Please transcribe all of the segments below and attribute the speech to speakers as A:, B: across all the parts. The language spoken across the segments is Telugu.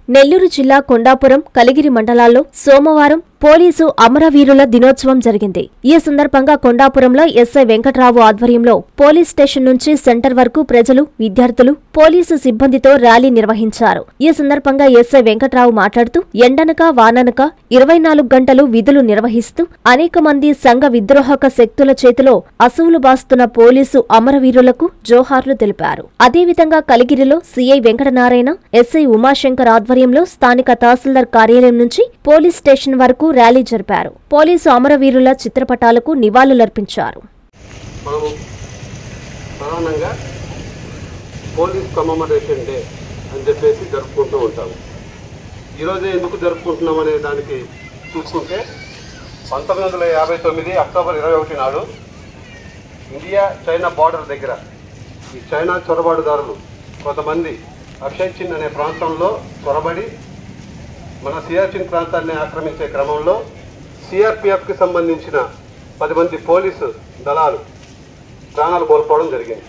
A: నెల్లూరు జిల్లా కొండాపురం కలిగిరి మండలాల్లో సోమవారం పోలీసు అమరవీరుల దినోత్సవం జరిగింది ఈ సందర్భంగా కొండాపురంలో ఎస్ఐ వెంకట్రావు ఆధ్వర్యంలో పోలీస్ స్టేషన్ నుంచి సెంటర్ వరకు ప్రజలు విద్యార్థులు పోలీసు సిబ్బందితో ర్యాలీ నిర్వహించారు ఈ సందర్భంగా ఎస్ఐ వెంకట్రావు మాట్లాడుతూ ఎండనక వాననక ఇరవై నాలుగు గంటలు విధులు నిర్వహిస్తూ అనేక మంది సంఘ విద్రోహక శక్తుల చేతిలో అసువులు బాస్తున్న పోలీసు అమరవీరులకు జోహార్లు తెలిపారు అదేవిధంగా కలిగిరిలో సీఐ వెంకటనారాయణ ఎస్ఐ ఉమాశంకర్ ఆధ్వర్యంలో స్థానిక తహసీల్దార్ కార్యాలయం నుంచి పోలీస్ స్టేషన్ వరకు ర్యాలీ జరిపారు పోలీసు అమరవీరుల చిత్రపటాలకు నివాళులర్పించారు
B: మనము ప్రధానంగా పోలీస్ కమమరేషన్ డే అని చెప్పేసి జరుపుకుంటూ ఉంటాము ఈరోజే ఎందుకు జరుపుకుంటున్నాం అనే దానికి చూసుకుంటే పంతొమ్మిది వందల యాభై తొమ్మిది అక్టోబర్ ఇరవై ఒకటి నాడు ఇండియా చైనా బార్డర్ దగ్గర ఈ చైనా చొరబాటుదారులు కొంతమంది అక్షయ్ చిన్ అనే ప్రాంతంలో చొరబడి మన సియాచిన్ ప్రాంతాన్ని ఆక్రమించే క్రమంలో సిఆర్పిఎఫ్కి సంబంధించిన పది మంది పోలీసు దళాలు ప్రాణాలు కోల్పోవడం జరిగింది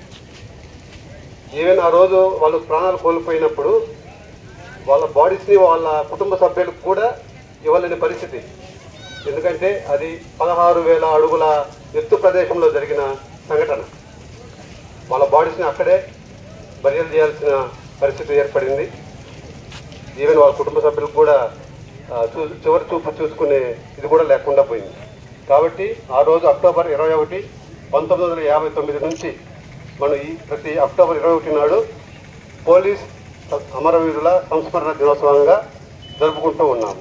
B: ఈవెన్ ఆ రోజు వాళ్ళు ప్రాణాలు కోల్పోయినప్పుడు వాళ్ళ బాడీస్ని వాళ్ళ కుటుంబ సభ్యులకు కూడా ఇవ్వలేని పరిస్థితి ఎందుకంటే అది పదహారు వేల అడుగుల ఎత్తు ప్రదేశంలో జరిగిన సంఘటన వాళ్ళ బాడీస్ని అక్కడే బరియలు చేయాల్సిన పరిస్థితి ఏర్పడింది ఈవెన్ వాళ్ళ కుటుంబ సభ్యులకు కూడా ఆ, చూ చివరి చూపు చూసుకునే ఇది కూడా లేకుండా పోయింది కాబట్టి ఆ రోజు అక్టోబర్ ఇరవై ఒకటి పంతొమ్మిది వందల యాభై తొమ్మిది నుంచి మనం ఈ ప్రతి అక్టోబర్ ఇరవై ఒకటి నాడు పోలీస్ అమరవీరుల సంస్మరణ దినోత్సవంగా జరుపుకుంటూ ఉన్నాము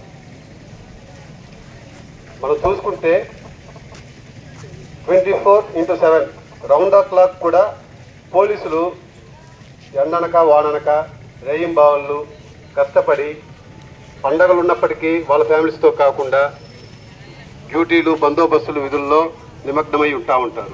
B: మనం చూసుకుంటే twenty four into seven round the clock కూడా పోలీసులు ఎండనక వాననక రేయింబావుళ్ళు కష్టపడి పండగలు ఉన్నప్పటికీ వాళ్ళ ఫ్యామిలీస్తో కాకుండా డ్యూటీలు బందోబస్తులు విధుల్లో నిమగ్నమై ఉంటా ఉంటారు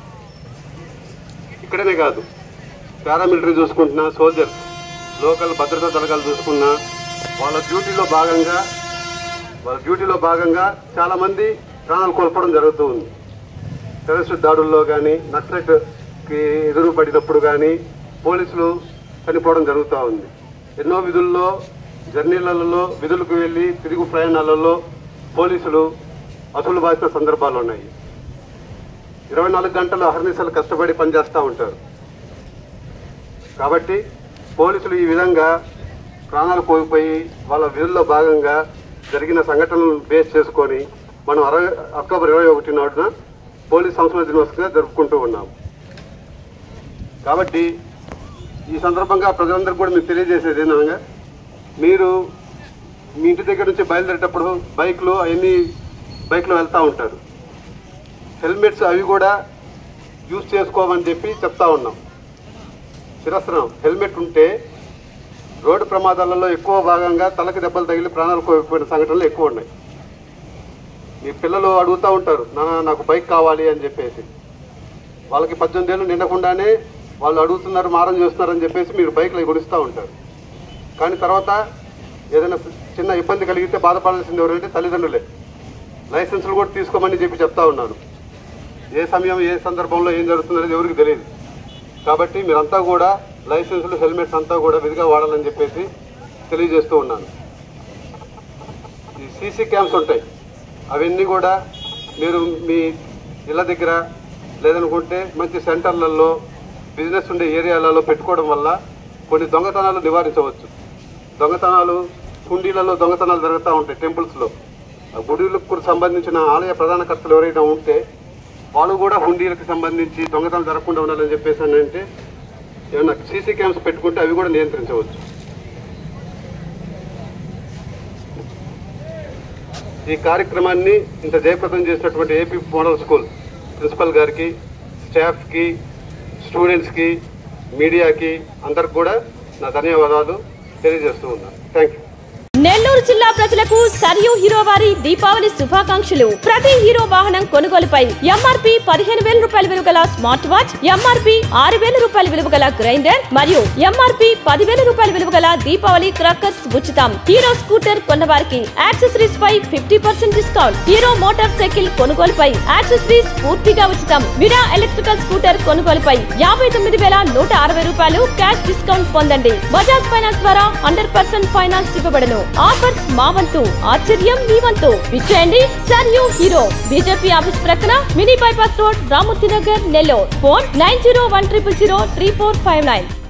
B: ఇక్కడనే కాదు పారామిలిటరీ చూసుకుంటున్నా సోల్జర్స్ లోకల్ భద్రతా దళాలు చూసుకున్నా వాళ్ళ డ్యూటీలో భాగంగా వాళ్ళ డ్యూటీలో భాగంగా చాలామంది ప్రాణాలు కోల్పోవడం జరుగుతూ ఉంది టెర్రరిస్ట్ దాడుల్లో కానీ నక్సలైట్కి ఎదురు పడినప్పుడు కానీ పోలీసులు చనిపోవడం జరుగుతూ ఉంది ఎన్నో విధుల్లో జర్నీలలో విధులకు వెళ్ళి తిరుగు ప్రయాణాలలో పోలీసులు అసలు బాసిన సందర్భాలు ఉన్నాయి ఇరవై నాలుగు గంటలు అహర్నిశలు కష్టపడి పనిచేస్తూ ఉంటారు కాబట్టి పోలీసులు ఈ విధంగా ప్రాణాలు కోల్పోయి వాళ్ళ విధుల్లో భాగంగా జరిగిన సంఘటనలను బేస్ చేసుకొని మనం అరవై అక్టోబర్ ఇరవై ఒకటి నాడున పోలీస్ సంస్కరణ దినోత్సవంగా జరుపుకుంటూ ఉన్నాం కాబట్టి ఈ సందర్భంగా ప్రజలందరికీ కూడా మీకు తెలియజేసేది ఏంటనగా మీరు మీ ఇంటి దగ్గర నుంచి బయలుదేరేటప్పుడు బైక్లు అవన్నీ బైక్లో వెళ్తూ ఉంటారు హెల్మెట్స్ అవి కూడా యూజ్ చేసుకోమని చెప్పి చెప్తా ఉన్నాం శిరస్త్రం హెల్మెట్ ఉంటే రోడ్డు ప్రమాదాలలో ఎక్కువ భాగంగా తలకి దెబ్బలు తగిలి ప్రాణాలు కోల్పోయిన సంఘటనలు ఎక్కువ ఉన్నాయి మీ పిల్లలు అడుగుతూ ఉంటారు నాన్న నాకు బైక్ కావాలి అని చెప్పేసి వాళ్ళకి పద్దెనిమిది ఏళ్ళు నిండకుండానే వాళ్ళు అడుగుతున్నారు మారం చేస్తున్నారని చెప్పేసి మీరు బైక్లు కొనిస్తూ ఉంటారు కానీ తర్వాత ఏదైనా చిన్న ఇబ్బంది కలిగితే బాధపడాల్సింది ఎవరంటే తల్లిదండ్రులే లైసెన్సులు కూడా తీసుకోమని చెప్పి చెప్తా ఉన్నాను ఏ సమయం ఏ సందర్భంలో ఏం జరుగుతుందనేది ఎవరికి తెలియదు కాబట్టి మీరంతా కూడా లైసెన్సులు హెల్మెట్స్ అంతా కూడా విధిగా వాడాలని చెప్పేసి తెలియజేస్తూ ఉన్నాను ఈ సీసీ క్యామ్స్ ఉంటాయి అవన్నీ కూడా మీరు మీ ఇళ్ళ దగ్గర లేదనుకుంటే మంచి సెంటర్లలో బిజినెస్ ఉండే ఏరియాలలో పెట్టుకోవడం వల్ల కొన్ని దొంగతనాలు నివారించవచ్చు దొంగతనాలు హుండీలలో దొంగతనాలు జరుగుతూ ఉంటాయి టెంపుల్స్లో ఆ గుడులకు సంబంధించిన ఆలయ ప్రధాన కర్తలు ఎవరైనా ఉంటే వాళ్ళు కూడా హుండీలకు సంబంధించి దొంగతనాలు జరగకుండా ఉండాలని చెప్పేసి అని అంటే ఏమైనా సీసీ క్యామ్స్ పెట్టుకుంటే అవి కూడా నియంత్రించవచ్చు ఈ కార్యక్రమాన్ని ఇంత జయప్రదం చేసినటువంటి ఏపీ మోడల్ స్కూల్ ప్రిన్సిపల్ గారికి స్టాఫ్కి స్టూడెంట్స్కి మీడియాకి అందరికి కూడా నా ధన్యవాదాలు తెలియజేస్తూ ఉన్నాను థ్యాంక్ యూ
C: నెల్లూరు జిల్లా ప్రజలకు సరియు హీరో వారి దీపావళి శుభాకాంక్షలు ప్రతి హీరో వాహనం కొనుగోలుపై ఎంఆర్పి పదిహేను వేల రూపాయల విలువ గల స్మార్ట్ వాచ్ ఎంఆర్పి ఆరు వేల రూపాయల విలువ గల గ్రైండర్ మరియు ఎంఆర్పి పదివేల రూపాయల విలువ గల దీపావళి క్రాకర్స్ ఉచితం హీరో స్కూటర్ కొన్న వారికి యాక్సెసరీస్ పై fifty percent discount Hero motorcycle కొనుగోలుపై యాక్సెసరీస్ పూర్తిగా ఉచితం విడా ఎలక్ట్రికల్ స్కూటర్ కొనుగోలుపై యాభై తొమ్మిది వేల నూట అరవై రూపాయలు క్యాష్ డిస్కౌంట్ పొందండి బజాజ్ ఫైనాన్స్ ద్వారా హండ్రెడ్ పర్సెంట్ ఫైనాన్స్ ఇవ్వబడను ఆఫర్స్ మా వంతు ఆశ్చర్యం మీ వంతు విచ్చేయండి సర్ యూ హీరో బీజేపీ ఆఫీస్ ప్రక్కన mini bypass road Ramurthy Nagar Nellore phone nine zero one triple zero three four five nine